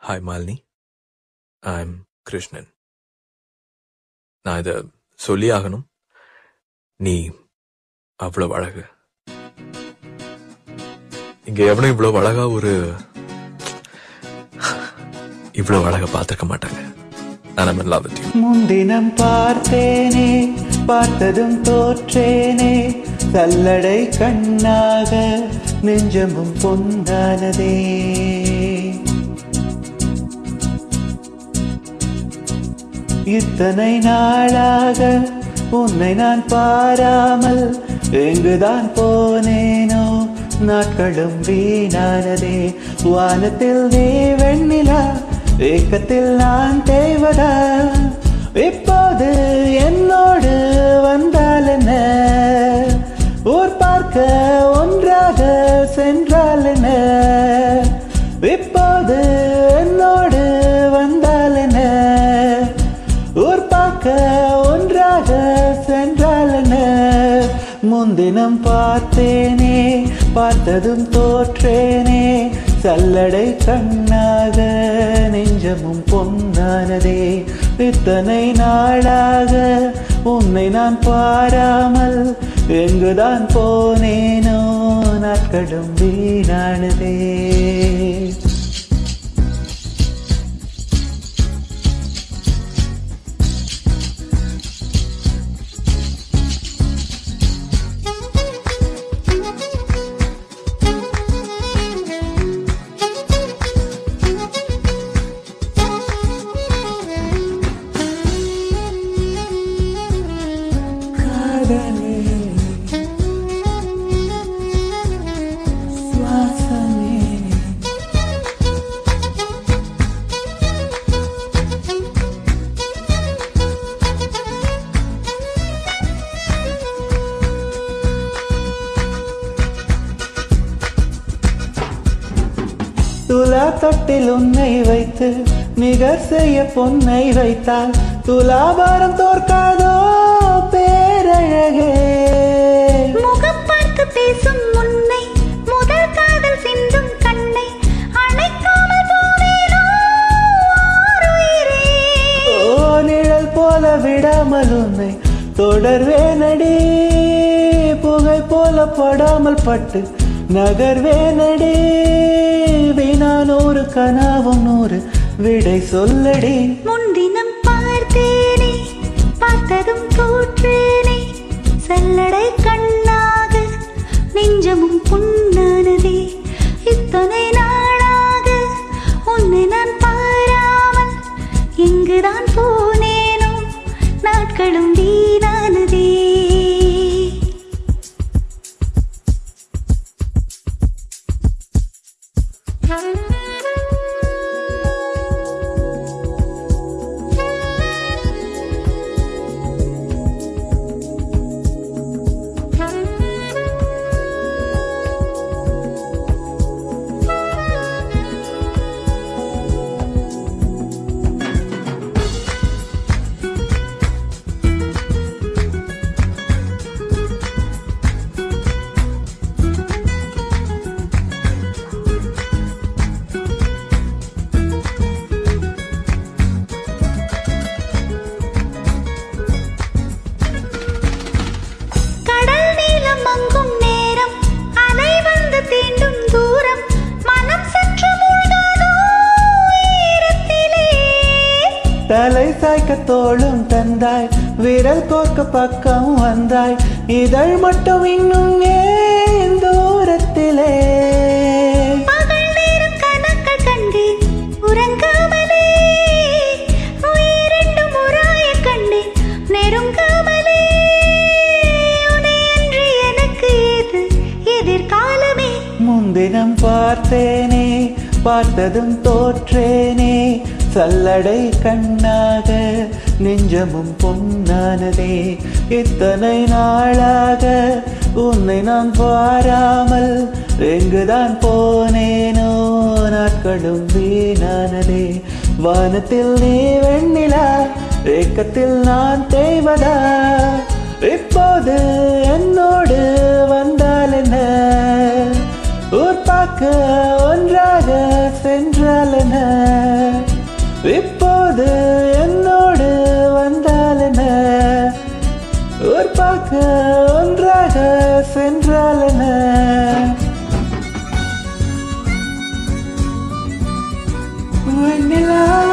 Hi Malini I am Krishnan நான் இதை சொல்லி ஆகணும் நீ அவ்வளவு அழகு இங்க எவனும் இவ்வளவு அழகா ஒரு இவ்வளவு அழகா பார்த்திருக்க மாட்டாங்க நான் I'm in love with you. முன்தினம் பார்த்தேனே பார்த்ததும் தோற்றேனே சல்லடை கண்ணாக நெஞ்சமும் பொந்தானதே இத்தனை நாளாக உன்னை நான் பாராமல் எங்குதான் போனேனோ நாட்களும் வீணானதே வானத்தில் நீ வெண்ணிலா ஏக்கத்தில் நான் தேவதா இப்போது என்னோடு வந்தால் என்ன ஊர் பார்க்க ஒன்றாக சென்றால் என்ன இப்போது என்னோடு வந்தால் என்ன ஊர் பார்க்க ஒன்றாக சென்றால் என்ன முன்தினம் பார்த்தேனே பார்த்ததும் தோற்றேனே சல்லடை கண்ணாக நெஞ்சமும் பொன்னானதே இத்தனை நாளாக உன்னை நான் பாராமல் எங்குதான் போனேனோ நாட்களும் வீணானதே காதலே சுவாசமே துலா தொட்டில் உன்னை வைத்து நிகர் செய்ய பொன்னை வைத்தால் துலாபாரம் தோற்காதோ பேரழகே முகம் பார்த்து பேசும் முன்னை முதல் காதல் சிந்தும் கண்ணை அணைக்காமல் போவேனோ ஆருயிரே. ஓ நிழல் போல விடாமல் உன்னை தொடர்வேனடி புகை போல படாமல் பட்டு நகர்வேனடி வினா நூறு கனாவும் நூறு விடை சொல்லடி முன்தினம் பார்த்தேனே பார்த்ததும் தோற்றேனே சல்லடை கண்ணாக நெஞ்சமும் புண்ணானதே இத்தனை நாளாக உன்னை நான் பாராமல் எங்குதான் போனேனோ நாட்களும் வீணானதே கடல் நீளம் மங்கும் நேரம் அலை வந்து தீண்டும் தூரம் மனம் சற்று மூழ்காதோ ஈரத்திலே தலை சாய்க்க தோளும் தந்தாய் விரல் கோர்க்க பக்கம் வந்தாய் இதழ் மட்டும் இன்னும் ஏன் தூரத்திலே பகல் நேரம் கனக்கள் கண்டேன் உறங்காமலே உயிரெண்டும் உராய கண்டேன் நெருங்காமலே உன்னை அன்றி எனக்கு ஏது எதிர்காலமே முன்தினம் பார்த்தேனே பார்த்ததும் தோற்றேனே சல்லடை கண்ணாக நெஞ்சமும் பொன்னானதே இத்தனை நாளாக உன்னை நான் பாராமல் எங்குதான் போனேனோ நாட்களும் வீணானதே வானத்தில் நீ வெண்ணிலா ஏக்கத்தில் நான் தேவதா இப்போது என்னோடு வந்தால் என்ன ஊர் பார்க்க பார்க்க ஒன்றாக சென்றாலன இப்போது என்னோடு வந்தாலன ஊர் பார்க்க ஒன்றாக சென்றாலன வெண்ணிலா